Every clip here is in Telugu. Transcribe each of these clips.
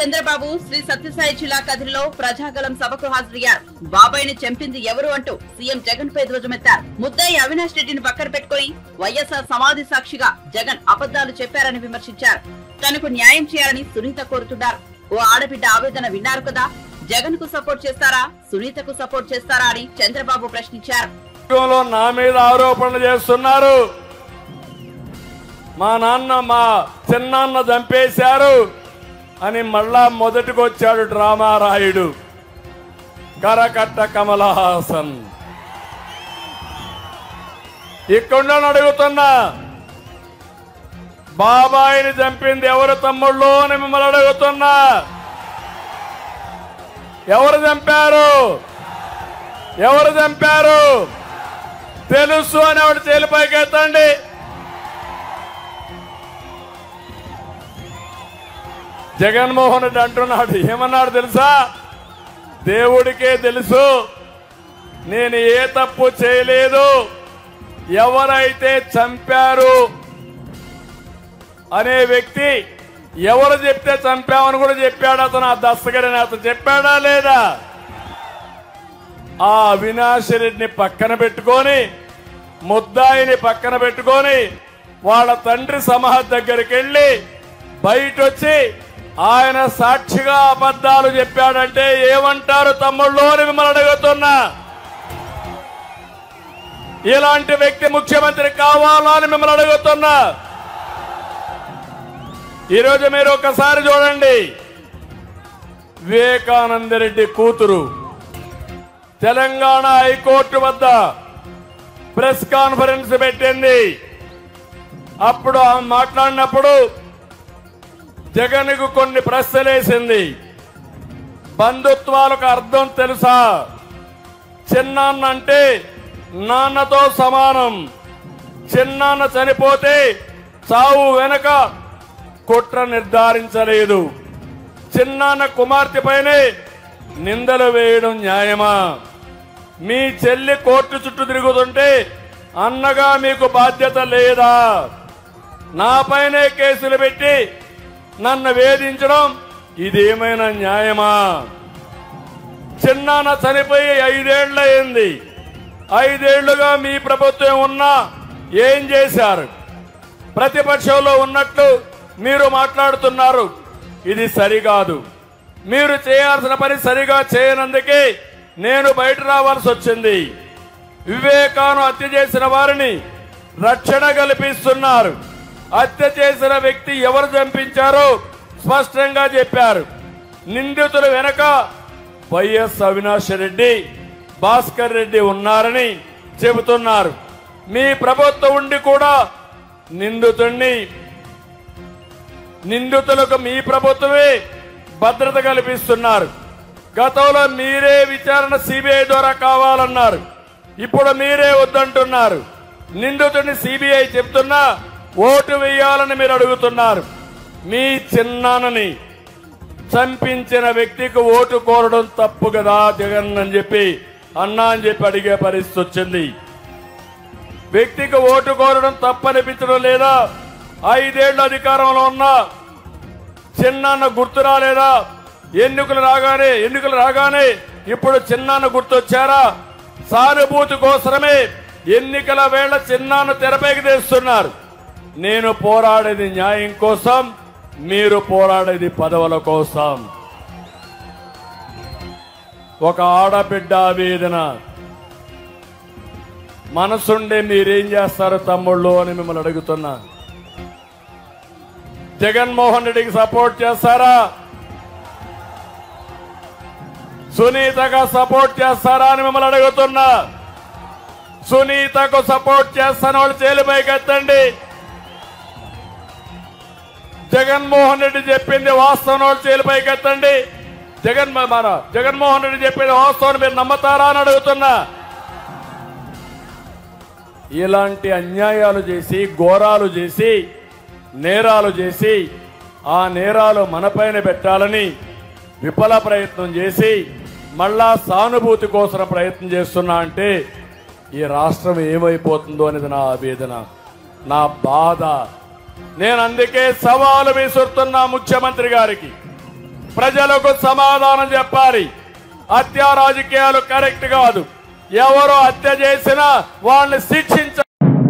చంద్రబాబు శ్రీ సత్యసాయి జిల్లా కదిరిలో ప్రజాగలం సభకు హాజరయ్యారు బాబాయిని చంపింది ఎవరు అంటూ సీఎం జగన్ పై ధ్వజమెత్తారు ముద్దాయి అవినాష్ రెడ్డిని పక్కన పెట్టుకుని వైఎస్ఆర్ సమాధి సాక్షిగా జగన్ అబద్దాలు చెప్పారని విమర్శించారు తనకు న్యాయం చేయాలని సునీత కోరుతున్నారు ఓ ఆడబిడ్డ ఆవేదన విన్నారు కదా జగన్ కు సపోర్ట్ చేస్తారా సునీతకు సపోర్ట్ చేస్తారా అని చంద్రబాబు ప్రశ్నించారు ఉద్యోగంలో నా మీద ఆరోపణలు చేస్తున్నారు మా నాన్న మా చిన్నాన్న చంపేశారు అని మళ్ళా మొదటికి వచ్చాడు డ్రామా రాయుడు కరకట్ట కమలహాసన్ ఇక్కడ అడుగుతున్నా బాబాయిని చంపింది ఎవరు తమ్ముళ్ళు అని మిమ్మల్ని అడుగుతున్నా ఎవరు చంపారు ఎవరు చంపారు తెలుసు అని ఆవిడ తేలిపైకి ఎత్తండి జగన్మోహన్ రెడ్డి అంటున్నాడు ఏమన్నాడు తెలుసా దేవుడికే తెలుసు నేను ఏ తప్పు చేయలేదు ఎవరైతే చంపారు అనే వ్యక్తి ఎవరు చెప్తే చంపామని కూడా చెప్పాడు అతను ఆ దస్తగడని అతను చెప్పాడా లేదా ఆ అవినాష్ రెడ్డిని పక్కన పెట్టుకొని ముద్దాయిని పక్కన పెట్టుకొని వాళ్ళ తండ్రి సమాధి దగ్గరికి వెళ్ళి బయట వచ్చి ఆయన సాక్షిగా అబద్ధాలు చెప్పాడంటే ఏమంటారు తమ్ముళ్ళు అని మిమ్మల్ని అడుగుతున్నా ఇలాంటి వ్యక్తి ముఖ్యమంత్రి కావాలా అని మిమ్మల్ని అడుగుతున్నా ఈరోజు మీరు ఒకసారి చూడండి వివేకానంద రెడ్డి కూతురు తెలంగాణ హైకోర్టు వద్ద ప్రెస్ కాన్ఫరెన్స్ పెట్టింది అప్పుడు ఆమె మాట్లాడినప్పుడు జగన్కు కొన్ని ప్రశ్నలేసింది బంధుత్వాలకు అర్థం తెలుసా చిన్నాన్న అంటే నాన్నతో సమానం చిన్నాన్న చనిపోతే చావు వెనక కుట్ర నిర్ధారించలేదు చిన్నాన్న కుమార్తె పైనే నిందలు వేయడం న్యాయమా మీ చెల్లి కోర్టు చుట్టూ తిరుగుతుంటే అన్నగా మీకు బాధ్యత లేదా నాపైనే కేసులు పెట్టి నన్ను వేధించడం ఇదేమైనా న్యాయమా చిన్నాన్న చనిపోయి ఐదేళ్లయింది ఐదేళ్లుగా మీ ప్రభుత్వం ఉన్నా ఏం చేశారు ప్రతిపక్షంలో ఉన్నట్లు మీరు మాట్లాడుతున్నారు ఇది సరికాదు మీరు చేయాల్సిన పని సరిగా చేయనందుకే నేను బయట రావాల్సి వచ్చింది వివేకాను హత్య చేసిన వారిని రక్షణ కల్పిస్తున్నారు హత్య చేసిన వ్యక్తి ఎవరు చంపించారో స్పష్టంగా చెప్పారు నిందితుల వెనక వైఎస్ అవినాష్ రెడ్డి భాస్కర్ రెడ్డి ఉన్నారని చెబుతున్నారు మీ ప్రభుత్వం ఉండి కూడా నిందితుడిని నిందితులకు మీ ప్రభుత్వమే భద్రత కల్పిస్తున్నారు గతంలో మీరే విచారణ సిబిఐ ద్వారా కావాలన్నారు ఇప్పుడు మీరే వద్దంటున్నారు నిందితుడిని సిబిఐ చెప్తున్నా ఓటు వేయాలని మీరు అడుగుతున్నారు మీ చిన్నాన్నని చంపించిన వ్యక్తికి ఓటు కోరడం తప్పు కదా జగన్ అని చెప్పి అన్నా అని చెప్పి అడిగే పరిస్థితి వచ్చింది వ్యక్తికి ఓటు కోరడం తప్పనిపించడం లేదా ఐదేళ్ల అధికారంలో ఉన్నా చిన్నాన్న గుర్తు రాలేదా ఎన్నికలు రాగానే ఎన్నికలు రాగానే ఇప్పుడు చిన్నాన్న గుర్తొచ్చారా సానుభూతి కోసమే ఎన్నికల వేళ చిన్నాన్న తెరపైకి తెస్తున్నారు నేను పోరాడేది న్యాయం కోసం మీరు పోరాడేది పదవుల కోసం ఒక ఆడబిడ్డ ఆవేదన మనసుండే మీరేం చేస్తారు తమ్ముళ్ళు అని మిమ్మల్ని అడుగుతున్నా జగన్మోహన్ రెడ్డికి సపోర్ట్ చేస్తారా సునీతగా సపోర్ట్ చేస్తారా అని మిమ్మల్ని అడుగుతున్నా సునీతకు సపోర్ట్ చేస్తాను వాళ్ళు చేలిపైకి ఎత్తండి జగన్మోహన్ రెడ్డి చెప్పింది వాస్తవం వాళ్ళు చేలిపైకి ఎత్తండి జగన్ మన జగన్మోహన్ రెడ్డి చెప్పింది వాస్తవం మీరు నమ్మతారా అని అడుగుతున్నా ఇలాంటి అన్యాయాలు చేసి ఘోరాలు చేసి నేరాలు చేసి ఆ నేరాలు మనపైన పెట్టాలని విఫల ప్రయత్నం చేసి మళ్ళా సానుభూతి కోసం ప్రయత్నం చేస్తున్నా అంటే ఈ రాష్ట్రం ఏమైపోతుందో అనేది నా ఆవేదన నా బాధ నేను అందుకే సవాలు విసురుతున్నా ముఖ్యమంత్రి గారికి ప్రజలకు సమాధానం చెప్పాలి హత్య రాజకీయాలు కరెక్ట్ కాదు ఎవరు హత్య చేసినా వాళ్ళని శిక్షించ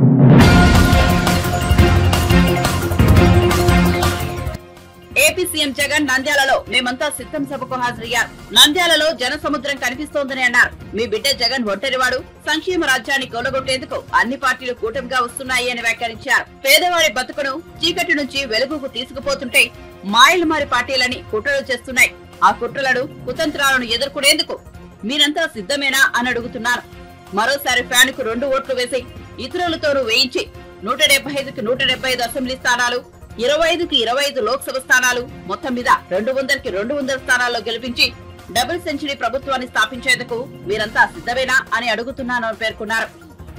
ఏపీ సీఎం జగన్ నంద్యాలలో మేమంతా సిద్ధం సభకు హాజరయ్యారు నంద్యాలలో జన సముద్రం కనిపిస్తోందని అన్నారు మీ బిడ్డ జగన్ ఒంటరివాడు సంక్షేమ రాజ్యాన్ని కొలగొట్టేందుకు అన్ని పార్టీలు కూటమిగా వస్తున్నాయి అని వ్యాఖ్యానించారు పేదవారి బతుకును చీకటి నుంచి వెలుగుకు తీసుకుపోతుంటే మాయలమారి పార్టీలని కుట్రలు చేస్తున్నాయి ఆ కుట్రలను కుతంత్రాలను ఎదుర్కొనేందుకు మీరంతా సిద్ధమేనా అని అడుగుతున్నారు మరోసారి ఫ్యాన్ కు రెండు ఓట్లు వేసి ఇతరులతోనూ వేయించి నూట డెబ్బై ఐదుకి నూట డెబ్బై ఐదు అసెంబ్లీ స్థానాలు ఇరవై ఐదుకి ఇరవై ఐదు లోక్సభ స్థానాలు మొత్తం మీద రెండు వందలకి రెండు వందల స్థానాల్లో గెలిపించి డబుల్ సెంచరీ ప్రభుత్వాన్ని స్థాపించేందుకు మీరంతా సిద్ధమేనా అని అడుగుతున్నాను అని పేర్కొన్నారు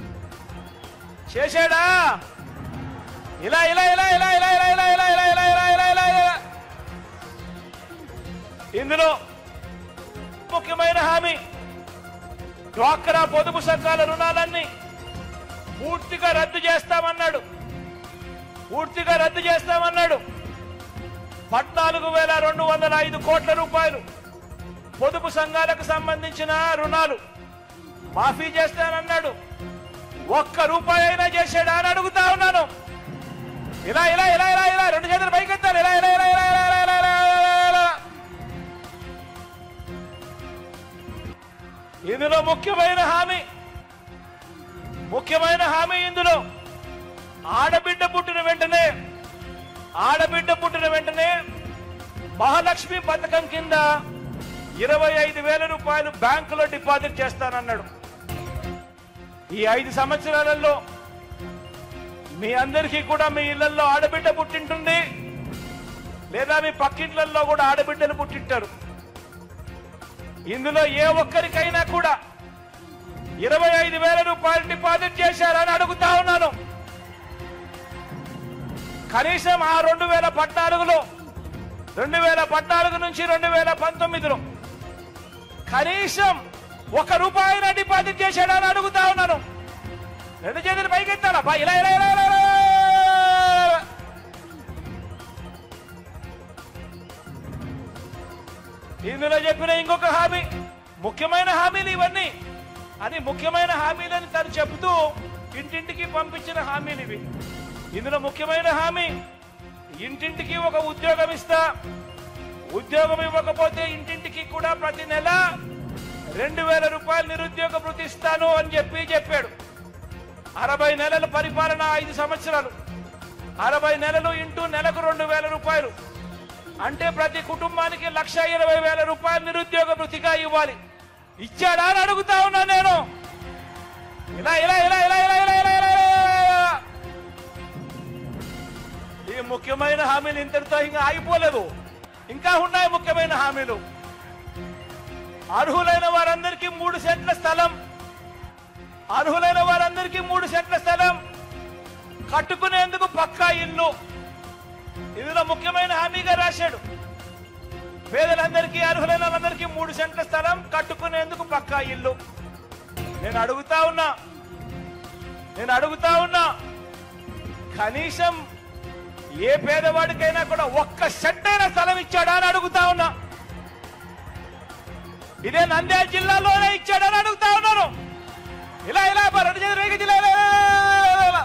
చేశాడా ఇలా ఇలా ఇలా ఇలా ఇలా ఇలా ఇలా ఇలా ఇలా ఇలా ఇలా ఇలా ఇలా ఇలా ఇందులో ముఖ్యమైన హామీ డ్వాక్రా పొదుపు సంఘాల రుణాలన్నీ పూర్తిగా రద్దు చేస్తామన్నాడు పూర్తిగా రద్దు చేస్తామన్నాడు పద్నాలుగు వేల రెండు వందల ఐదు కోట్ల రూపాయలు పొదుపు సంఘాలకు సంబంధించిన రుణాలు మాఫీ చేస్తానన్నాడు ఒక్క రూపాయి అయినా చేశాడా అని అడుగుతా ఉన్నాను ఇలా ఇలా ఇలా ఇలా ఇలా రెండు చేతులు పైకెత్తాలి ఇలా ఇలా ఇలా ఇలా ఇలా ఇలా ఇలా ఇలా ఇలా ఇలా. ఇందులో ముఖ్యమైన హామీ ముఖ్యమైన హామీ ఇందులో ఆడబిడ్డ పుట్టిన వెంటనే ఆడబిడ్డ పుట్టిన వెంటనే మహాలక్ష్మి పథకం కింద ఇరవై ఐదు వేల రూపాయలు బ్యాంకులో డిపాజిట్ చేస్తానన్నాడు ఈ ఐదు సంవత్సరాలలో మీ అందరికీ కూడా మీ ఇళ్లలో ఆడబిడ్డ పుట్టింటుంది లేదా మీ పక్కింట్లలో కూడా ఆడబిడ్డలు పుట్టింటారు ఇందులో ఏ ఒక్కరికైనా కూడా ఇరవై ఐదు వేల రూపాయలు డిపాజిట్ చేశారని అడుగుతా ఉన్నాను కనీసం ఆ రెండు వేల పద్నాలుగులో రెండు వేల పద్నాలుగు నుంచి రెండు వేల పంతొమ్మిదిలో కనీసం ఒక రూపాయి డిపాజిట్ చేశాడని అడుగుతా ఉన్నాను రెండు చేతులు పైకెత్తాడా బా, ఇలా ఇలా ఇలా ఇలా ఇలా, ఇలా. ఇందులో చెప్పిన ఇంకొక హామీ ముఖ్యమైన హామీలు ఇవన్నీ అని ముఖ్యమైన హామీలని తను చెబుతూ ఇంటింటికి పంపించిన హామీలు ఇవి ఇందులో ముఖ్యమైన హామీ ఇంటింటికి ఒక ఉద్యోగం ఇస్తా ఉద్యోగం ఇవ్వకపోతే ఇంటింటికి కూడా ప్రతి నెల రెండు వేల రూపాయలు నిరుద్యోగ భృతి ఇస్తాను అని చెప్పి చెప్పాడు అరవై నెలల పరిపాలన ఐదు సంవత్సరాలు అరవై నెలలు ఇంటూ నెలకు రెండు వేల రూపాయలు అంటే ప్రతి కుటుంబానికి లక్ష ఇరవై వేల రూపాయలు నిరుద్యోగ భృతిగా ఇవ్వాలి ఇచ్చాడా అని అడుగుతా ఉన్నా నేను ఇలా ఇలా ఇలా ఇలా ఇలా ఇలా ఇలా ఇలా ఇలా. ఈ ముఖ్యమైన హామీలు ఇంతటితో ఇంకా ఆగిపోలేదు ఇంకా ఉన్నాయి ముఖ్యమైన హామీలు అర్హులైన వారందరికీ మూడు సెంట్ల స్థలం అర్హులైన వారందరికీ మూడు సెంట్ల స్థలం కట్టుకునేందుకు పక్కా ఇల్లు ఇందులో ముఖ్యమైన హామీగా రాశాడు పేదలందరికీ అర్హులైన వాళ్ళందరికీ మూడు సెంట్ల స్థలం కట్టుకునేందుకు పక్కా ఇల్లు నేను అడుగుతా ఉన్నా నేను అడుగుతా ఉన్నా కనీసం ఏ పేదవాడికైనా కూడా ఒక్క సెంట్ అయినా స్థలం ఇచ్చాడా అని అడుగుతా ఉన్నా ఇదే నంద్యాల జిల్లాలోనే ఇచ్చాడని అడుగుతా ఉన్నాను ఇలా ఇలా బా, రెండు చేతులు రేగి ఇలా ఇలా, ఇలా, ఇలా.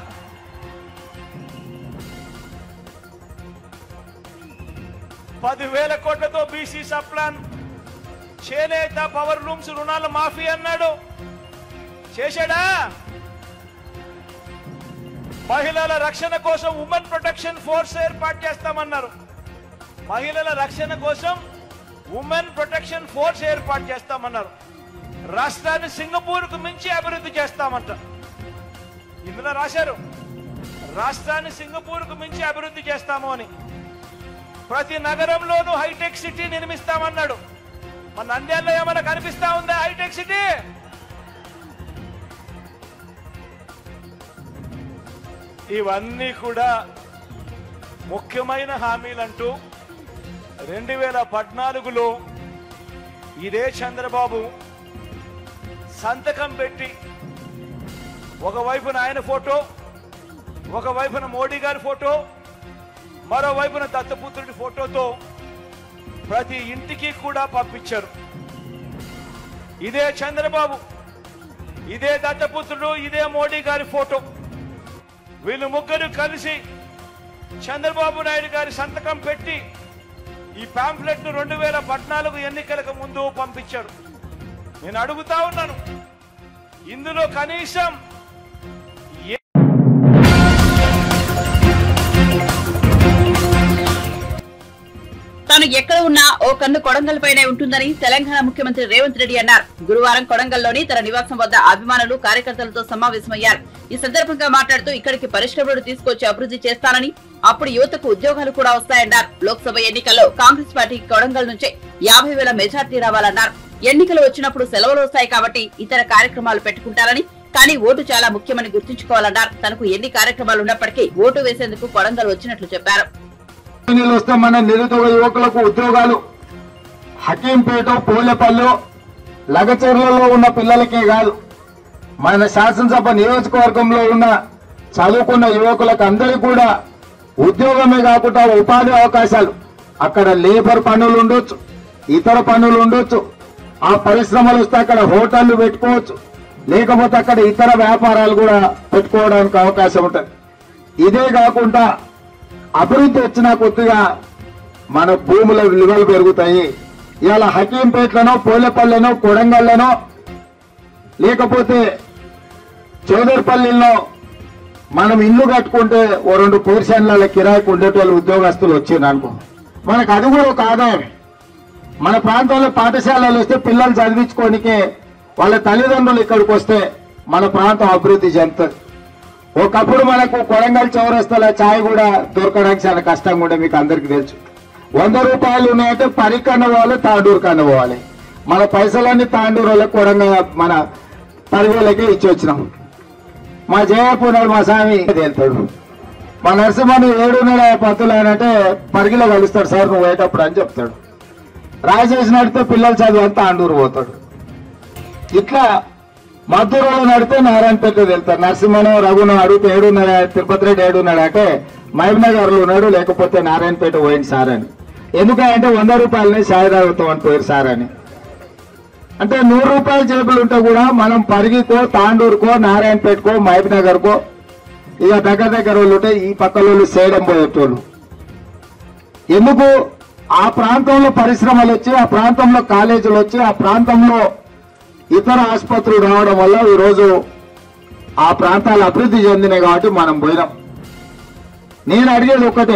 పదివేల కోట్లతో బీసీ సప్లాన్ చేనేత పవర్ లూమ్స్ రుణాల మాఫీ అన్నాడు చేశాడా మహిళల రక్షణ కోసం ఉమెన్ ప్రొటెక్షన్ ఫోర్స్ ఏర్పాటు చేస్తామన్నారు మహిళల రక్షణ కోసం ఉమెన్ ప్రొటెక్షన్ ఫోర్స్ ఏర్పాటు చేస్తామన్నారు రాష్ట్రాన్ని సింగపూర్ కు మించి అభివృద్ధి చేస్తామంట ఇందులో రాశారు రాష్ట్రాన్ని సింగపూర్ కు మించి అభివృద్ధి చేస్తాము అని ప్రతి నగరంలోనూ హైటెక్ సిటీ నిర్మిస్తామన్నాడు మన నంద్యాలలో ఏమైనా కనిపిస్తా ఉందా హైటెక్ సిటీ ఇవన్నీ కూడా ముఖ్యమైన హామీలంటూ రెండు వేల పద్నాలుగులో ఇదే చంద్రబాబు సంతకం పెట్టి ఒకవైపున ఆయన ఫోటో ఒకవైపున మోడీ గారి ఫోటో మరోవైపున దత్తపుత్రుడి ఫోటోతో ప్రతి ఇంటికి కూడా పంపించారు ఇదే చంద్రబాబు ఇదే దత్తపుత్రుడు ఇదే మోడీ గారి ఫోటో వీళ్ళు ముగ్గురు కలిసి చంద్రబాబు నాయుడు గారి సంతకం పెట్టి ఈ పాంఫ్లెట్ ను రెండు వేల పద్నాలుగు ఎన్నికలకు ముందు పంపించారు నేను అడుగుతా ఉన్నాను ఇందులో కనీసం ఏ తాను ఎక్కడ ఉన్నా ఓ కన్ను కొడంగల్ పైనే ఉంటుందని తెలంగాణ ముఖ్యమంత్రి రేవంత్ రెడ్డి అన్నారు గురువారం కొడంగల్లోని తన నివాసం వద్ద అభిమానులు కార్యకర్తలతో సమావేశమయ్యారు ఈ సందర్భంగా మాట్లాడుతూ ఇక్కడికి పరిశ్రమలు తీసుకొచ్చి అభివృద్ధి చేస్తానని అప్పుడు యువతకు ఉద్యోగాలు కూడా వస్తాయన్నారు లోక్సభ ఎన్నికల్లో కాంగ్రెస్ పార్టీ కొడంగల్ నుంచే యాభై వేల మెజార్టీ రావాలన్నారు ఎన్నికలు వచ్చినప్పుడు సెలవులు వస్తాయి కాబట్టి ఇతర కార్యక్రమాలు పెట్టుకుంటారని కానీ ఓటు చాలా ముఖ్యమని గుర్తుంచుకోవాలన్నారు తనకు ఎన్ని కార్యక్రమాలు ఉన్నప్పటికీ ఓటు వేసేందుకు కొడంగల్ వచ్చినట్లు చెప్పారు కంపెనీలు వస్తే మన నిరుద్యోగ యువకులకు ఉద్యోగాలు హకీంపేట పోలేపల్లి లగచర్లలో ఉన్న పిల్లలకే కాదు మన శాసనసభ నియోజకవర్గంలో ఉన్న చదువుకున్న యువకులకు అందరికీ కూడా ఉద్యోగమే కాకుండా ఉపాధి అవకాశాలు అక్కడ లేబర్ పనులు ఉండొచ్చు ఇతర పనులు ఉండొచ్చు ఆ పరిశ్రమలు వస్తే అక్కడ హోటళ్లు పెట్టుకోవచ్చు లేకపోతే అక్కడ ఇతర వ్యాపారాలు కూడా పెట్టుకోవడానికి అవకాశం ఉంటుంది ఇదే కాకుండా అభివృద్ధి వచ్చిన కొద్దిగా మన భూముల విలువలు పెరుగుతాయి ఇవాళ హకీంపేటలోనో పోలేపల్లినో కొడంగల్లోనో లేకపోతే చౌదరిపల్లిలో మనం ఇల్లు కట్టుకుంటే ఓ రెండు పోర్షన్ల కిరాయికి ఉండేటోళ్ళు ఉద్యోగస్తులు వచ్చింది అనుకో మనకు అది కూడా ఒక ఆదాయం మన ప్రాంతంలో పాఠశాలలు వస్తే పిల్లలు చదివించుకోనికే వాళ్ళ తల్లిదండ్రులు ఇక్కడికి వస్తే మన ప్రాంతం అభివృద్ధి చెందుతుంది ఒకప్పుడు మనకు కొడంగల్ చౌరస్తాల ఛాయ్ కూడా దొరకడానికి చాలా కష్టంగా ఉండే మీకు అందరికి తెలుసు వంద రూపాయలు ఉన్నాయంటే పరికన్న పోవాలి తాండూరు కన్న పోవాలి మన పైసలన్నీ తాండూరు వాళ్ళకి కొడంగల్ మన పదివేలకే ఇచ్చి వచ్చినాం మా జయపునాడు మా స్వామి వెళ్తాడు మా నరసింహను ఏడున్నర పత్తులు అంటే పరిగిలో కలుస్తాడు సార్ నువ్వు పోయేటప్పుడు అని చెప్తాడు రాజేష్ నడితే పిల్లలు చదువు అంతా ఆండూరు పోతాడు ఇట్లా మద్దూరులో నడితే నారాయణపేట వెళ్తారు నరసింహను రఘును అడిగితే ఏడున్నాడు తిరుపతి రెడ్డి ఏడున్నాడు అంటే మహబూబ్నగర్ లో ఉన్నాడు లేకపోతే నారాయణపేట పోయింది సార్ అని ఎందుకంటే వంద రూపాయలని సాయి తాగుతాం అని పోయారు సార్ అని అంటే నూరు రూపాయల జేబులు ఉంటే కూడా మనం పరిగికో తాండూరుకో నారాయణపేటకో మహబూబ్నగర్కో ఇక దగ్గర దగ్గర వాళ్ళు ఉంటే ఈ పక్కల వాళ్ళు చేయడం పోయేటోళ్ళు ఎందుకు ఆ ప్రాంతంలో పరిశ్రమలు వచ్చి ఆ ప్రాంతంలో కాలేజీలు వచ్చి ఆ ప్రాంతంలో ఇతర ఆసుపత్రులు రావడం వల్ల ఈరోజు ఆ ప్రాంతాలు అభివృద్ధి చెందినాయి కాబట్టి మనం పోయినాం నేను అడిగేది ఒక్కటే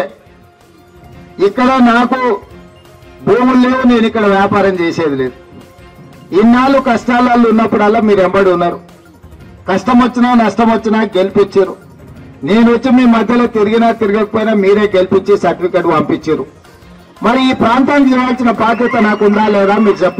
ఇక్కడ నాకు భూములు లేవు నేను ఇక్కడ వ్యాపారం చేసేది లేదు ఇన్నాళ్ళు కష్టాలలో ఉన్నప్పుడల్లా మీరు ఎంబడి ఉన్నారు కష్టం వచ్చినా నష్టం వచ్చినా గెలిపించారు నేను వచ్చి మీ మధ్యలో తిరిగినా తిరగకపోయినా మీరే గెలిపించి సర్టిఫికెట్ పంపించారు మరి ఈ ప్రాంతానికి ఇవ్వాల్సిన బాధ్యత నాకు ఉందా లేదా మీరు చెప్పు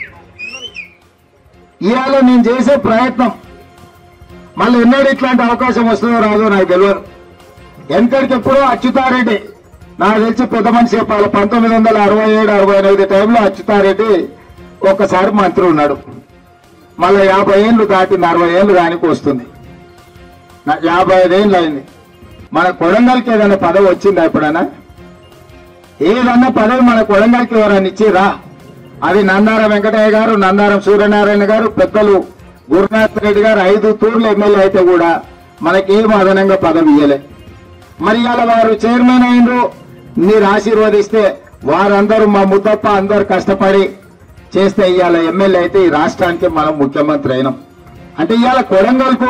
ఇవాళ నేను చేసే ప్రయత్నం మళ్ళీ ఎన్నడూ ఇట్లాంటి అవకాశం వస్తుందో రాదో నాకు తెలియదు వెనకడికి ఎప్పుడో అచ్యుతారెడ్డి నాకు తెలిసి పెద్ద మనిషి చెప్పాలి పంతొమ్మిది వందల అరవై ఏడు అరవై ఎనిమిది టైంలో అచ్యుతారెడ్డి ఒక్కసారి మంత్రి ఉన్నాడు మళ్ళీ యాభై ఏళ్ళు దాటింది అరవై ఏళ్ళు దానికి వస్తుంది నా- యాభై ఐదేళ్ళు అయింది మన కొడంగల్కి ఏదైనా పదవి వచ్చిందా ఎప్పుడైనా ఏదన్నా పదవి మన కొడంగల్కి ఎవరైనా ఇచ్చిరా అది నందారం వెంకటయ్య గారు నందారం సూర్యనారాయణ గారు పెద్దలు గురునాథ్ రెడ్డి గారు ఐదు తూర్లు ఎమ్మెల్యే అయితే కూడా మనకేం అదనంగా పదవి ఇయ్యలే మరి ఇవాళ వారు చైర్మన్ అయినరు మీరు ఆశీర్వదిస్తే వారందరూ మా ముద్దప్ప అందరు కష్టపడి చేస్తే ఇవాళ ఎమ్మెల్యే అయితే ఈ రాష్ట్రానికి మనం ముఖ్యమంత్రి అయినాం అంటే ఇవాళ కొడంగల్కు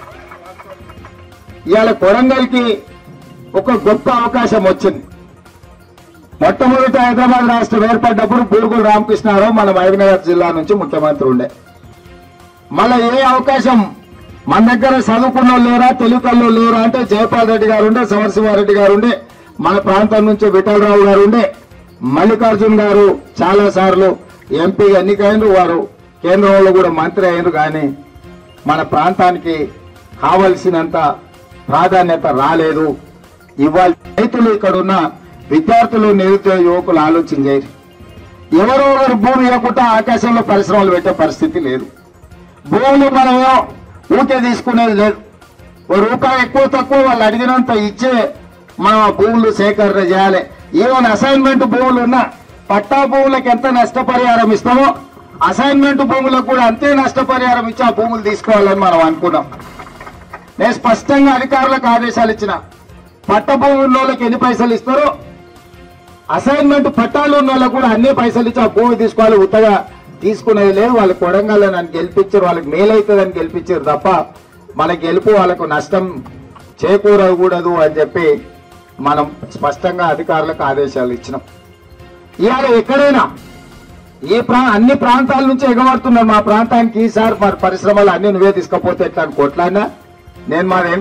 ఇవాళ కొడంగల్కి ఒక గొప్ప అవకాశం వచ్చింది మొట్టమొదటి హైదరాబాద్ రాష్ట్రం ఏర్పడ్డప్పుడు బూరుగుల రామకృష్ణారావు మన మహబూబ్నగర్ జిల్లా నుంచి ముఖ్యమంత్రి ఉండే మళ్ళీ ఏ అవకాశం మన దగ్గర చదువుకున్న వాళ్ళు లేరా తెలుగులో లేరా అంటే జయపాల్ రెడ్డి గారు ఉండే సమరసింహారెడ్డి గారు ఉండే మన ప్రాంతం నుంచి విఠలరావు గారు ఉండే మల్లికార్జున్ గారు చాలా సార్లు ఎంపీ ఎన్నికైనరు వారు కేంద్రంలో కూడా మంత్రి అయినరు కానీ మన ప్రాంతానికి కావలసినంత ప్రాధాన్యత రాలేదు ఇవాళ రైతులు ఇక్కడ ఉన్న విద్యార్థులు నిరుద్యోగ యువకులు ఆలోచన చేయరు ఎవరో ఒకరు భూమి ఇవ్వకుండా ఆకాశంలో పరిశ్రమలు పెట్టే పరిస్థితి లేదు భూములు మనమేమో ఊకే తీసుకునేది లేదు ఓ రూపాయి ఎక్కువ తక్కువ వాళ్ళు అడిగినంత ఇచ్చే మనం ఆ భూములు సేకరణ చేయాలి ఈవెన్ అసైన్మెంట్ భూములు ఉన్నా పట్టా భూములకు ఎంత నష్టపరిహారం ఇస్తామో అసైన్మెంట్ భూములకు కూడా అంతే నష్టపరిహారం ఇచ్చి ఆ భూములు తీసుకోవాలని మనం అనుకున్నాం నేను స్పష్టంగా అధికారులకు ఆదేశాలు ఇచ్చిన పట్ట భూమి ఉన్న వాళ్ళకి ఎన్ని పైసలు ఇస్తారో అసైన్మెంట్ పట్టాలు ఉన్న వాళ్ళకు కూడా అన్ని పైసలు ఇచ్చి ఆ భూమి తీసుకోవాలి ఉత్తగా తీసుకునేది లేదు వాళ్ళు కొడంగల్ నన్ను గెలిపించారు వాళ్ళకి మేలైతుందని గెలిపించారు తప్ప మన గెలుపు వాళ్ళకు నష్టం చేకూరకూడదు అని చెప్పి మనం స్పష్టంగా అధికారులకు ఆదేశాలు ఇచ్చినాం ఇవాళ ఎక్కడైనా ఏ ప్రా అన్ని ప్రాంతాల నుంచి ఎగబడుతున్నారు మా ప్రాంతానికి ఈసారి మరి పరిశ్రమలు అన్ని నువ్వే తీసుకపోతే ఎట్లా అని కొట్లాడినా నేను మా వెంక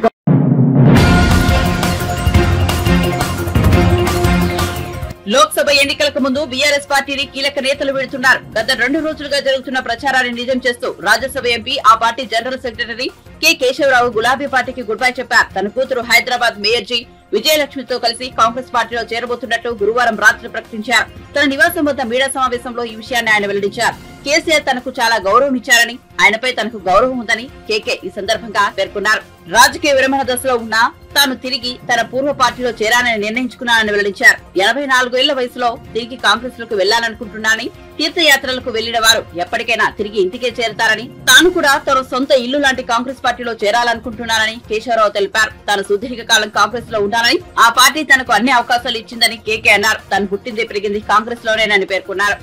లోక్సభ ఎన్నికలకు ముందు బీఆర్ఎస్ పార్టీని కీలక నేతలు వెళుతున్నారు గత రెండు రోజులుగా జరుగుతున్న ప్రచారాన్ని నిజం చేస్తూ రాజ్యసభ ఎంపీ ఆ party general secretary K Keshava Rao గులాబీ పార్టీకి గుడ్ బై చెప్పారు తన కూతురు హైదరాబాద్ మేయర్ జీ విజయలక్ష్మితో కలిసి కాంగ్రెస్ పార్టీలో చేరబోతున్నట్టు గురువారం రాత్రి ప్రకటించారు తన నివాసం వద్ద మీడియా సమావేశంలో ఈ విషయాన్ని ఆయన వెల్లడించారు కేసీఆర్ తనకు చాలా గౌరవం ఇచ్చారని ఆయనపై తనకు గౌరవం ఉందని కేకే ఈ సందర్భంగా పేర్కొన్నారు రాజకీయ విరమణ దశలో ఉన్న తాను తిరిగి తన పూర్వ పార్టీలో చేరానని నిర్ణయించుకున్నానని వెల్లడించారు ఎనభై నాలుగేళ్ల వయసులో తిరిగి కాంగ్రెస్ లోకి వెళ్లాలనుకుంటున్నానని తీర్థయాత్రలకు వెళ్లిన వారు ఎప్పటికైనా తిరిగి ఇంటికే చేరతారని తాను కూడా తన సొంత ఇల్లు లాంటి కాంగ్రెస్ పార్టీలో చేరాలనుకుంటున్నానని కేశవరావు తెలిపారు తాను సుదీర్ఘ కాలం కాంగ్రెస్ లో ఉంటానని ఆ పార్టీ తనకు అన్ని అవకాశాలు ఇచ్చిందని కేకే అన్నారు తాను పుట్టింది పెరిగింది కాంగ్రెస్ లోనేనని పేర్కొన్నారు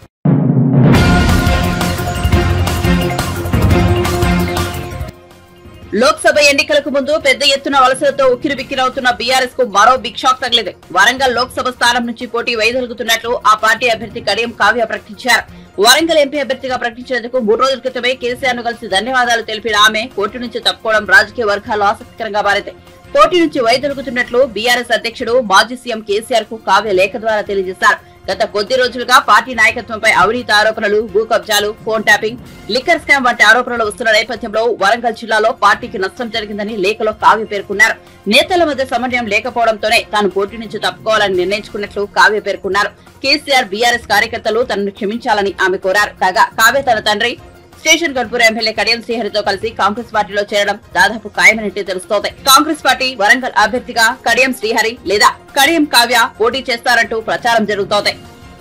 లోక్సభ ఎన్నికలకు ముందు పెద్ద ఎత్తున వలసలతో ఉక్కిరిబిక్కిరవుతున్న బీఆర్ఎస్ కు మరో బిగ్ షాక్ తగిలింది వరంగల్ లోక్సభ స్థానం నుంచి పోటీ వైదొలుగుతున్నట్లు ఆ పార్టీ అభ్యర్థి కడియం కావ్య ప్రకటించారు వరంగల్ ఎంపీ అభ్యర్థిగా ప్రకటించేందుకు మూడు రోజుల క్రితమే కేసీఆర్ ను కలిసి ధన్యవాదాలు తెలిపిన ఆమె పోటీ నుంచి తప్పుకోవడం రాజకీయ వర్గాల్లో ఆసక్తికరంగా మారింది పోటీ నుంచి వైదొలుగుతున్నట్లు బీఆర్ఎస్ అధ్యక్షుడు మాజీ సీఎం కేసీఆర్ కు కావ్య లేఖ ద్వారా తెలియజేశారు గత కొద్ది రోజులుగా పార్టీ నాయకత్వంపై అవినీతి ఆరోపణలు భూ కబ్జాలు ఫోన్ ట్యాపింగ్ లిక్కర్ స్కామ్ వంటి ఆరోపణలు వస్తున్న నేపథ్యంలో వరంగల్ జిల్లాలో పార్టీకి నష్టం జరిగిందని లేఖలో కావ్య పేర్కొన్నారు నేతల మధ్య సమన్వయం లేకపోవడంతోనే తాను పోటీ నుంచి తప్పుకోవాలని నిర్ణయించుకున్నట్లు కావ్య పేర్కొన్నారు కేసీఆర్ బీఆర్ఎస్ కార్యకర్తలు తనను క్షమించాలని ఆమె కోరారు కాగా కావ్య తన తండ్రి స్టేషన్ గన్పూర్ ఎమ్మెల్యే కడియం శ్రీహరితో కలిసి కాంగ్రెస్ పార్టీలో చేరడం దాదాపు ఖాయమన్నట్టే తెలుస్తోంది కాంగ్రెస్ పార్టీ వరంగల్ అభ్యర్థిగా కడియం శ్రీహరి లేదా కడియం కావ్య పోటీ చేస్తారంటూ ప్రచారం జరుగుతోంది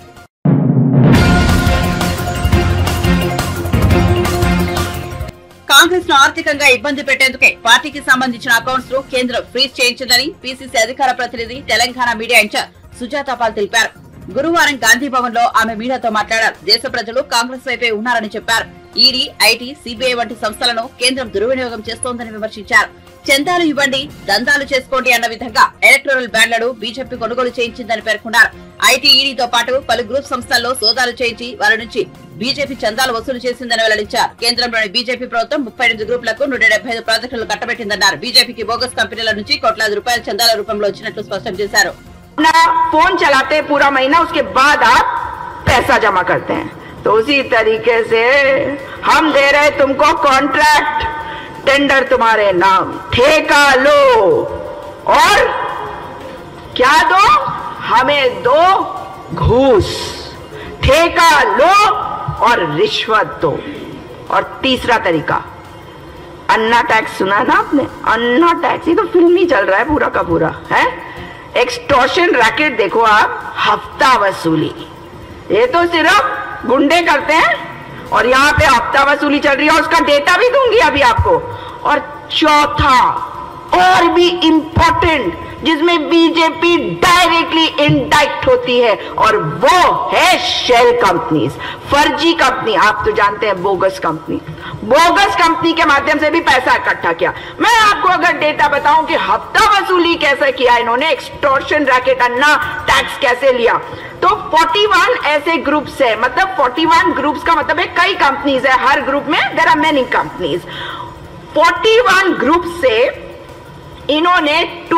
కాంగ్రెస్ ను ఆర్థికంగా ఇబ్బంది పెట్టేందుకే పార్టీకి సంబంధించిన అకౌంట్స్ ను కేంద్రం ఫ్రీజ్ చేయించిందని పీసీసీ అధికార ప్రతినిధి తెలంగాణ మీడియా ఇన్ఛార్జ్ సుజాత పాల్ తెలిపారు గురువారం గాంధీ భవన్ లో ఆమె మీడియాతో మాట్లాడారు దేశ ప్రజలు కాంగ్రెస్ వైపే ఉన్నారని చెప్పారు ఈడీ ఐటీ సిబిఐ వంటి సంస్థలను కేంద్రం దుర్వినియోగం చేస్తోందని విమర్శించారు చందాలు ఇవ్వండి దందాలు చేసుకోండి అన్న విధంగా ఎలక్టోరల్ బ్యాండ్లను బీజేపీ కొనుగోలు చేయించిందని పేర్కొన్నారు ఐటీ ఈడీతో పాటు పలు గ్రూప్ సంస్థల్లో సోదాలు చేయించి వారి నుంచి బీజేపీ చందాలు వసూలు చేసిందని వెల్లడించారు కేంద్రంలోని బీజేపీ ప్రభుత్వం ముప్పై ఎనిమిది గ్రూపులకు నూట డెబ్బై ఐదు ప్రాజెక్టులు కట్టబెట్టిందన్నారు బీజేపీకి బోగస్ కంపెనీల నుంచి కోట్లాది రూపాయల చందాల రూపంలో వచ్చినట్లు స్పష్టం చేశారు अपना फोन चलाते हैं पूरा महीना उसके बाद आप पैसा जमा करते हैं तो उसी तरीके से हम दे रहे तुमको कॉन्ट्रैक्ट टेंडर तुम्हारे नाम ठेका लो और क्या दो हमें दो घूस ठेका लो और रिश्वत दो और तीसरा तरीका अन्ना टैक्स सुना ना आपने अन्ना टैक्स ये तो फिल्म ही चल रहा है पूरा का पूरा है एक्सटॉर्शन रैकेट देखो आप हफ्ता वसूली ये तो सिर्फ गुंडे करते हैं और यहाँ पे हफ्ता वसूली चल रही है और उसका डेटा भी दूंगी अभी आपको और चौथा और भी इंपॉर्टेंट जिसमें बीजेपी डायरेक्टली इंडाइक्ट होती है और वो है शेल कंपनीज फर्जी कंपनी आप तो जानते हैं बोगस कंपनी बोगस कंपनी के माध्यम से भी पैसा इकट्ठा किया मैं आपको अगर डेटा बताऊं कि हफ्ता वसूली कैसे किया इन्होंने एक्सटॉर्शन रैकेट अन्ना टैक्स कैसे लिया तो 41 ऐसे ग्रुप्स है मतलब 41 ग्रुप्स का मतलब है कई कंपनीज है हर ग्रुप में there are many companies 41 group से इन्होंने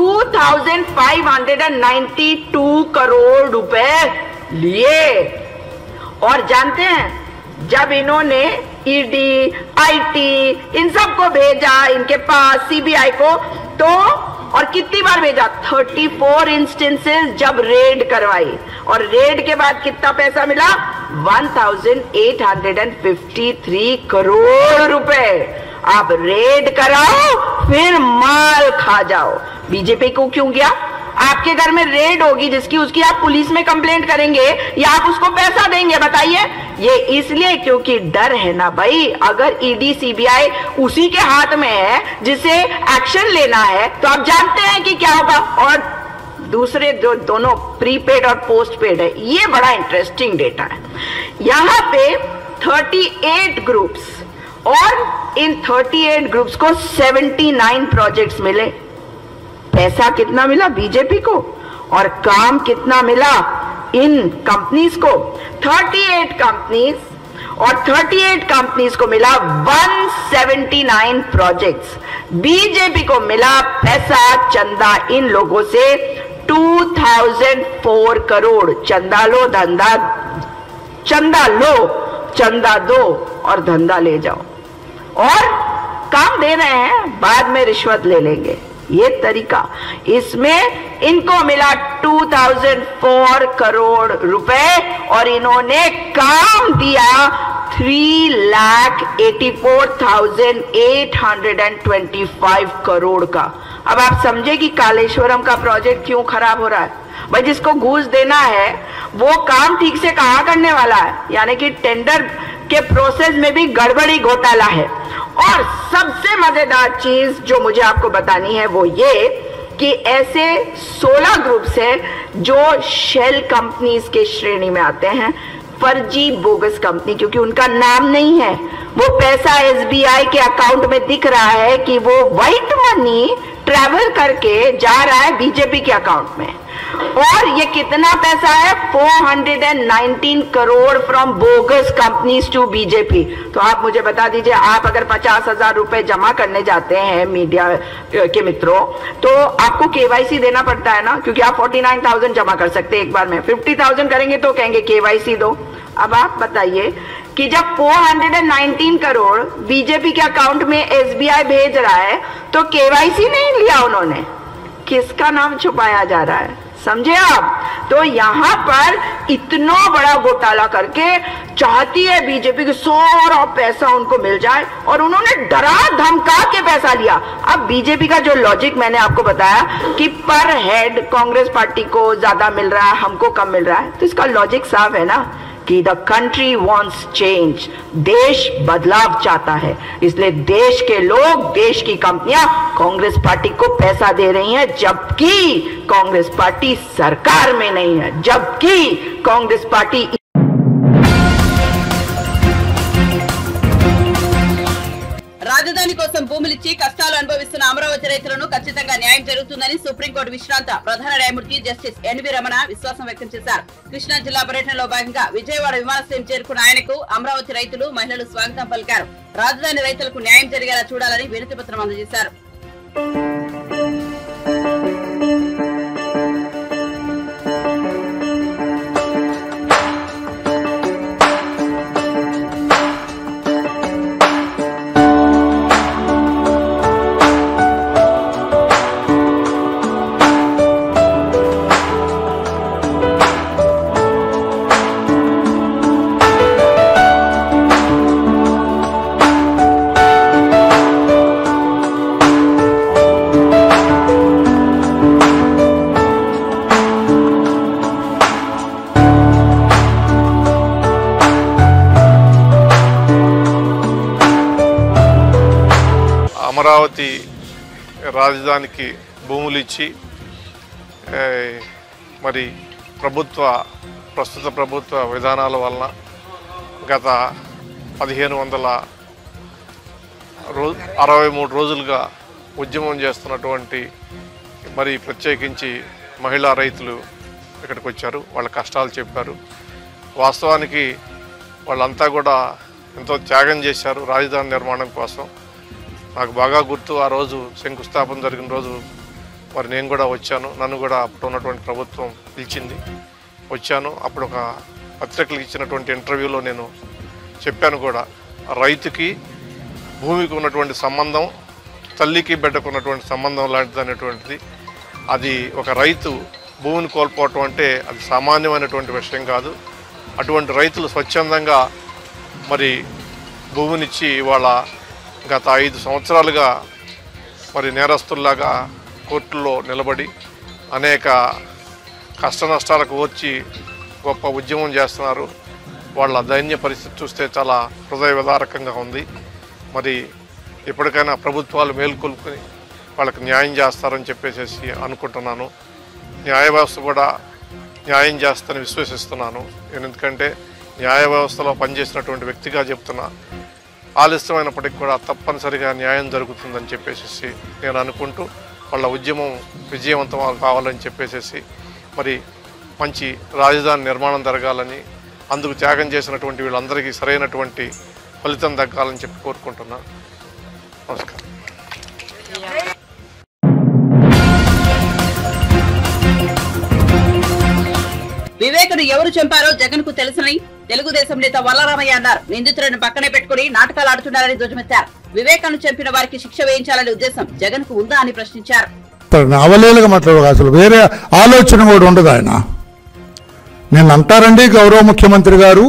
2592 करोड़ रुपए लिए और जानते हैं जब इन्होंने ईडी आईटी इन सबको भेजा इनके पास सीबीआई को तो और कितनी बार भेजा 34 इंस्टेंसेस जब रेड करवाई और रेड के बाद कितना पैसा मिला 1853 करोड़ रुपए आप रेड कराओ फिर माल खा जाओ बीजेपी को क्यों गया आपके घर में रेड होगी जिसकी उसकी आप पुलिस में कंप्लेंट करेंगे या आप उसको पैसा देंगे बताइए ये इसलिए क्योंकि डर है ना भाई अगर ईडी सीबीआई उसी के हाथ में है जिसे एक्शन लेना है तो आप जानते हैं कि क्या होगा और दूसरे जो दोनों प्रीपेड और पोस्ट पेड है ये बड़ा इंटरेस्टिंग डेटा है यहां पे 38 ग्रुप्स और इन 38 ग्रुप्स को 79 प्रोजेक्ट्स मिले पैसा कितना मिला बीजेपी को और काम कितना मिला इन कंपनीज को 38 कंपनीज और 38 कंपनीज को मिला 179 प्रोजेक्ट्स बीजेपी को मिला पैसा चंदा इन लोगों से 2004 करोड़ चंदा लो धंधा चंदा लो चंदा दो और धंधा ले जाओ और काम दे रहे हैं बाद में रिश्वत ले लेंगे ये तरीका इसमें इनको मिला 2004 करोड़ रुपए और इन्होंने काम दिया three lakh eighty four thousand eight hundred and twenty five crore का अब आप समझे कि कालेश्वरम का प्रोजेक्ट क्यों खराब हो रहा है भाई जिसको घूस देना है वो काम ठीक से कहा करने वाला है यानी कि टेंडर के प्रोसेस में भी गड़बड़ी घोटाला है और सबसे मजेदार चीज जो मुझे आपको बतानी है वो ये कि ऐसे 16 ग्रुप्स हैं जो शेल कंपनीज के श्रेणी में आते हैं फर्जी बोगस कंपनी क्योंकि उनका नाम नहीं है वो पैसा एसबीआई के अकाउंट में दिख रहा है कि वो व्हाइट मनी ट्रैवल करके जा रहा है बीजेपी के अकाउंट में और ये कितना पैसा है 419 crore from bogus companies to BJP तो आप मुझे बता दीजिए आप अगर पचास हजार रुपए जमा करने जाते हैं मीडिया के मित्रों तो आपको केवाईसी देना पड़ता है ना क्योंकि आप 49,000 जमा कर सकते हैं एक बार में 50,000 करेंगे तो कहेंगे केवाईसी दो अब आप बताइए कि जब 419 करोड़ बीजेपी के अकाउंट में एसबीआई भेज रहा है तो केवाईसी नहीं लिया उन्होंने किसका नाम छुपाया जा रहा है समझे आप तो यहां पर इतना बड़ा घोटाला करके चाहती है बीजेपी कि सारा पैसा उनको मिल जाए और उन्होंने डरा धमका के पैसा लिया अब बीजेपी का जो लॉजिक मैंने आपको बताया कि पर हेड कांग्रेस पार्टी को ज्यादा मिल रहा है हमको कम मिल रहा है तो इसका लॉजिक साफ है ना कि द कंट्री वॉन्ट्स चेंज देश बदलाव चाहता है इसलिए देश के लोग देश की कंपनियां कांग्रेस पार्टी को पैसा दे रही हैं जबकि कांग्रेस पार्टी सरकार में नहीं है जबकि कांग्रेस पार्टी రాజధాని కోసం భూములిచ్చి కష్టాలు అనుభవిస్తున్న అమరావతి రైతులను ఖచ్చితంగా న్యాయం జరుగుతుందని సుప్రీంకోర్టు విశ్రాంత ప్రధాన న్యాయమూర్తి జస్టిస్ ఎన్వి రమణ విశ్వాసం వ్యక్తం చేశారు కృష్ణా జిల్లా పర్యటనలో భాగంగా విజయవాడ విమానాశ్రయం చేరుకున్న ఆయనకు అమరావతి రైతులు మహిళలు స్వాగతం పలికారు రాజధాని రైతులకు న్యాయం జరిగేలా చూడాలని వినతి పత్రం అందజేశారు అమరావతి రాజధానికి భూములు ఇచ్చి ఏ, మరి ప్రభుత్వ ప్రస్తుత ప్రభుత్వ విధానాల వలన గత పదిహేను వందల రో అరవై మూడు రోజులుగా ఉద్యమం చేస్తున్నటువంటి మరి ప్రత్యేకించి మహిళా రైతులు ఇక్కడికి వచ్చారు వాళ్ళ కష్టాలు చెప్పారు వాస్తవానికి వాళ్ళంతా కూడా ఎంతో త్యాగం చేశారు రాజధాని నిర్మాణం కోసం నాకు బాగా గుర్తు ఆ రోజు శంకుస్థాపన జరిగిన రోజు మరి నేను కూడా వచ్చాను నన్ను కూడా అప్పుడు ఉన్నటువంటి ప్రభుత్వం పిలిచింది వచ్చాను అప్పుడు ఒక పత్రికలకు ఇచ్చినటువంటి ఇంటర్వ్యూలో నేను చెప్పాను కూడా రైతుకి భూమికి ఉన్నటువంటి సంబంధం తల్లికి బిడ్డకు ఉన్నటువంటి సంబంధం లాంటిది అనేటువంటిది అది ఒక రైతు భూమిని కోల్పోవటం అంటే అది సామాన్యమైనటువంటి విషయం కాదు అటువంటి రైతులు స్వచ్ఛందంగా మరి భూమినిచ్చి ఇవాళ గత ఐదు సంవత్సరాలుగా మరి నేరస్తుల్లాగా కోర్టుల్లో నిలబడి అనేక కష్ట నష్టాలకు వచ్చి గొప్ప ఉద్యమం చేస్తున్నారు వాళ్ళ దైన్య పరిస్థితి చూస్తే చాలా హృదయ విదారకంగా ఉంది మరి ఇప్పటికైనా ప్రభుత్వాలు మేల్కొల్పుని వాళ్ళకి న్యాయం చేస్తారని చెప్పేసి అనుకుంటున్నాను న్యాయ వ్యవస్థ కూడా న్యాయం చేస్తారని విశ్వసిస్తున్నాను నేను ఎందుకంటే న్యాయ వ్యవస్థలో పనిచేసినటువంటి వ్యక్తిగా చెప్తున్నా ఆలస్యమైనప్పటికీ కూడా తప్పనిసరిగా న్యాయం జరుగుతుందని చెప్పేసి నేను అనుకుంటూ వాళ్ళ ఉద్యమం విజయవంతం కావాలని చెప్పేసి మరి మంచి రాజధాని నిర్మాణం జరగాలని అందుకు త్యాగం చేసినటువంటి వీళ్ళందరికీ సరైనటువంటి ఫలితం దక్కాలని చెప్పి కోరుకుంటున్నాను నమస్కారం వివేకుడు ఎవరు చంపారో జగన్ కు తెలుసని తెలుగుదేశం నేత వల్లరామయ్య అన్నారు నిందితులను పక్కనే పెట్టుకుని నాటకాలు ఆడుతున్నారని ధ్వజమెత్తారు వివేకాన్ని చంపిన వారికి శిక్ష వేయించాలనే ఉద్దేశం జగన్ కు ఉందా అని ప్రశ్నించారు అవలేలుగా మాట్లాడు అసలు వేరే ఆలోచన కూడా ఉండదు ఆయన నేను అంటారండి గౌరవ ముఖ్యమంత్రి గారు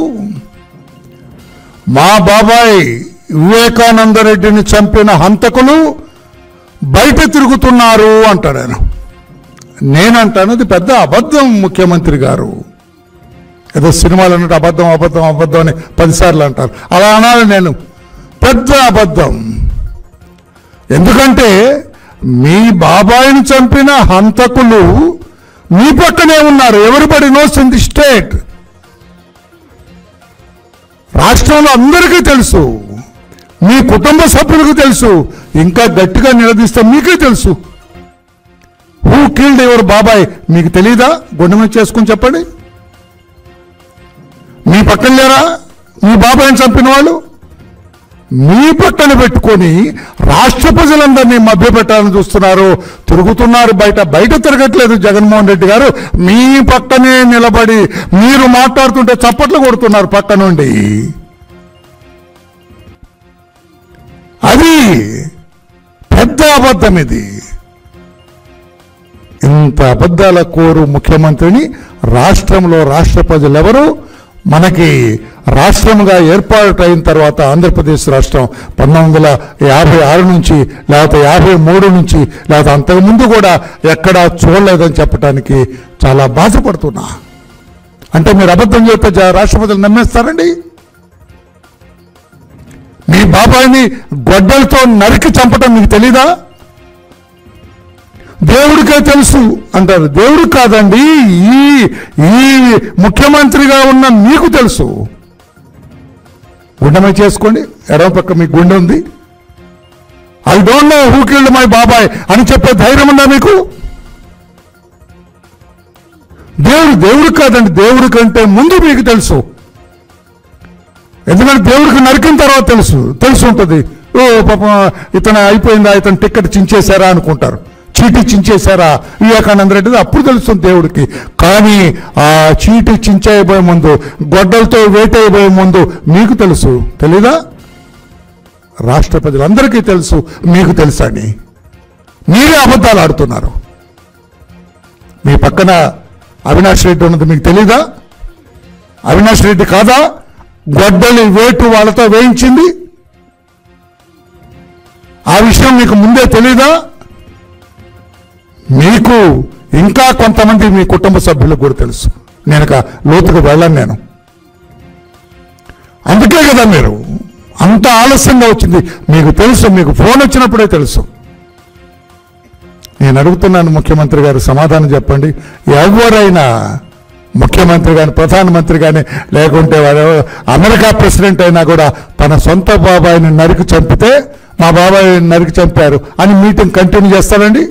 మా బాబాయ్ వివేకానంద రెడ్డిని చంపిన హంతకులు బయట తిరుగుతున్నారు అంటాడు ఆయన నేనంటాను అది పెద్ద అబద్ధం ముఖ్యమంత్రి గారు ఏదో సినిమాలు అన్నట్టు అబద్ధం అబద్ధం అబద్ధం అని పదిసార్లు అంటారు అలా అనాలి నేను పెద్ద అబద్ధం ఎందుకంటే మీ బాబాయిని చంపిన హంతకులు మీ పక్కనే ఉన్నారు everybody knows in the state రాష్ట్రంలో అందరికీ తెలుసు మీ కుటుంబ సభ్యులకు తెలుసు ఇంకా గట్టిగా నిలదీస్తే మీకే తెలుసు హూ కిల్డ్ ఎవరు బాబాయ్ మీకు తెలీదా గుండె మీద చేసుకుని చెప్పండి మీ పక్కన లేరా మీ బాబాయిని చంపిన వాళ్ళు మీ పక్కన పెట్టుకొని రాష్ట్ర ప్రజలందరినీ మభ్యపెట్టాలని చూస్తున్నారు తిరుగుతున్నారు బయట బయట తిరగట్లేదు జగన్మోహన్ రెడ్డి గారు మీ పక్కనే నిలబడి మీరు మాట్లాడుతుంటే చప్పట్లు కొడుతున్నారు పక్క నుండి అది పెద్ద అబద్ధం ఇది ఇంత అబద్ధాల కోరు ముఖ్యమంత్రిని రాష్ట్రంలో రాష్ట్ర ప్రజలెవరు మనకి రాష్ట్రంగా ఏర్పాటు అయిన తర్వాత ఆంధ్రప్రదేశ్ రాష్ట్రం పంతొమ్మిది వందల యాభై ఆరు నుంచి లేకపోతే యాభై మూడు నుంచి లేకపోతే అంతకుముందు కూడా ఎక్కడా చూడలేదని చెప్పడానికి చాలా బాధపడుతున్నా అంటే మీరు అబద్ధం చెప్తే జా- రాష్ట్ర ప్రజలు నమ్మేస్తారండి మీ బాబాయిని గొడ్డలతో నరికి చంపడం మీకు తెలీదా దేవుడికే తెలుసు అంటారు దేవుడు కాదండి ఈ ఈ ముఖ్యమంత్రిగా ఉన్న మీకు తెలుసు గుండెమై చేసుకోండి ఎడమ పక్క మీకు గుండె ఉంది I don't know who killed my బాబాయ్ అని చెప్పే ధైర్యం ఉందా మీకు దేవుడు దేవుడు కాదండి దేవుడి కంటే ముందు మీకు తెలుసు ఎందుకంటే దేవుడికి నరికిన తర్వాత తెలుసు తెలిసి ఉంటుంది ఓ పాపం ఇతను అయిపోయిందా ఇతను టికెట్ చించేశారా అనుకుంటారు చీటీ చించేశారా వివేకానంద రెడ్డి అప్పుడు తెలుస్తుంది దేవుడికి కానీ ఆ చీటీ చించేయబోయే ముందు గొడ్డలతో వేటైపోయే ముందు మీకు తెలుసు తెలీదా రాష్ట్ర ప్రజలందరికీ తెలుసు మీకు తెలుసని మీరే అబద్ధాలు ఆడుతున్నారు మీ పక్కన అవినాష్ రెడ్డి ఉన్నది మీకు తెలీదా అవినాష్ రెడ్డి కాదా గొడ్డలి వేటు వాళ్ళతో వేయించింది ఆ విషయం మీకు ముందే తెలీదా మీకు ఇంకా కొంతమంది మీ కుటుంబ సభ్యులకు కూడా తెలుసు నేను ఇక లోతుకు వెళ్ళను నేను అందుకే కదా మీరు అంత ఆలస్యంగా వచ్చింది మీకు తెలుసు మీకు ఫోన్ వచ్చినప్పుడే తెలుసు నేను అడుగుతున్నాను ముఖ్యమంత్రి గారు సమాధానం చెప్పండి ఎవరైనా ముఖ్యమంత్రి కానీ ప్రధానమంత్రి కానీ లేకుంటే వాడు అమెరికా ప్రెసిడెంట్ అయినా కూడా తన సొంత బాబాయిని నరికి చంపితే మా బాబాయ్ నరికి చంపారు అని మీటింగ్ కంటిన్యూ చేస్తారండి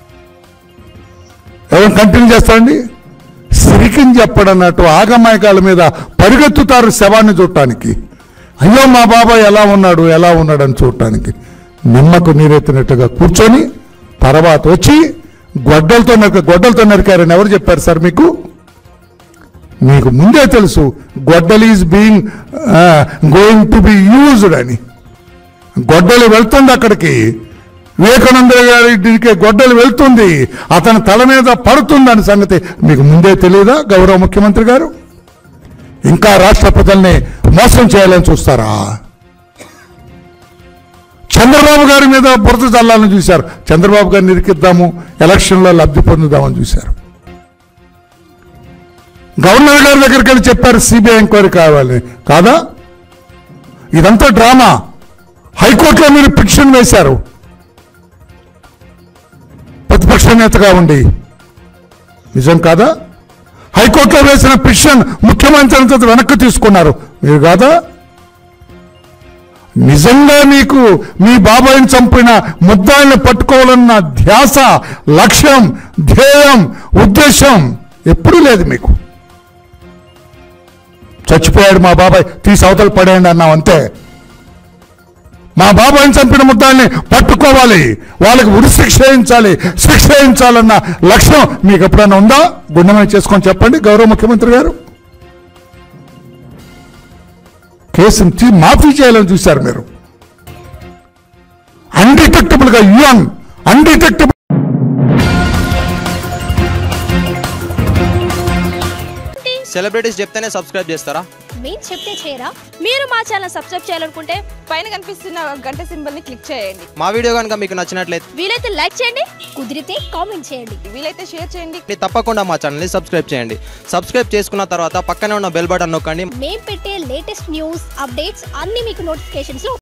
ఎవరు కంటిన్యూ చేస్తారండి సిరికిని చెప్పడన్నట్టు ఆగమాయకాల మీద పరిగెత్తుతారు శవాన్ని చూడటానికి అయ్యో మా బాబాయ్ ఎలా ఉన్నాడు ఎలా ఉన్నాడు అని చూడటానికి నిమ్మకు నీరెత్తినట్టుగా కూర్చొని తర్వాత వచ్చి గొడ్డలతో నరిక గొడ్డలతో నరికారని ఎవరు చెప్పారు సార్ మీకు మీకు ముందే తెలుసు గొడ్డల్ is being going to be used అని గొడ్డలి వెళ్తుంది అక్కడికి వివేకానంద గారికి గొడ్డలి వెళ్తుంది అతని తల మీద పడుతుంది అని సంగతి మీకు ముందే తెలియదా గౌరవ ముఖ్యమంత్రి గారు ఇంకా రాష్ట్ర ప్రజల్ని మోసం చేయాలని చూస్తారా చంద్రబాబు గారి మీద బురద చల్లాలని చూశారు చంద్రబాబు గారిని ఇరికిద్దాము ఎలక్షన్లో లబ్ధి పొందుదామని చూశారు గవర్నర్ గారి దగ్గరికి వెళ్ళి చెప్పారు సిబిఐ ఎంక్వైరీ కావాలి కాదా ఇదంతా డ్రామా హైకోర్టులో మీరు పిటిషన్ వేశారు ప్రతిపక్ష నేతగా ఉండి నిజం కాదా హైకోర్టులో వేసిన పిటిషన్ ముఖ్యమంత్రి అంతా వెనక్కి తీసుకున్నారు మీరు కాదా నిజంగా మీకు మీ బాబాయిని చంపిన ముద్దాయిని పట్టుకోవాలన్న ధ్యాస లక్ష్యం ధ్యేయం ఉద్దేశం ఎప్పుడూ లేదు మీకు చచ్చిపోయాడు మా బాబాయ్ తీసి అవతల పడేయండి అన్నాం అంతే మా బాబాయిని చంపిన ముద్దాన్ని పట్టుకోవాలి వాళ్ళకి ఉరి శిక్ష వేయించాలి శిక్ష వేయించాలన్న లక్ష్యం మీకు ఎప్పుడైనా ఉందా గుండెమై చేసుకొని చెప్పండి గౌరవ ముఖ్యమంత్రి గారు కేసును తీ మాఫీ చేయాలని చూశారు మీరు అన్డిటెక్టబుల్ గా యూఎన్ అన్డిటెక్టబుల్ సెలబ్రిటీస్ చెప్తేనే సబ్స్క్రైబ్ చేస్తారా మేము చెప్తే చేయరా మీరు మా ఛానల్ సబ్స్క్రైబ్ చేయాలనుకుంటే పైన కనిపిస్తున్న గంట సింబల్ ని క్లిక్ చేయండి మా వీడియో కనుక మీకు నచ్చినట్లయితే వీలైతే లైక్ చేయండి కుదిరితే కామెంట్ చేయండి వీలైతే షేర్ చేయండి తప్పకుండా మా ఛానల్ని సబ్స్క్రైబ్ చేయండి సబ్స్క్రైబ్ చేసుకున్న తర్వాత పక్కనే ఉన్న బెల్ బటన్ నొక్కండి మేము పెట్టే లేటెస్ట్ న్యూస్ అప్డేట్స్ అన్ని మీకు నోటిఫికేషన్స్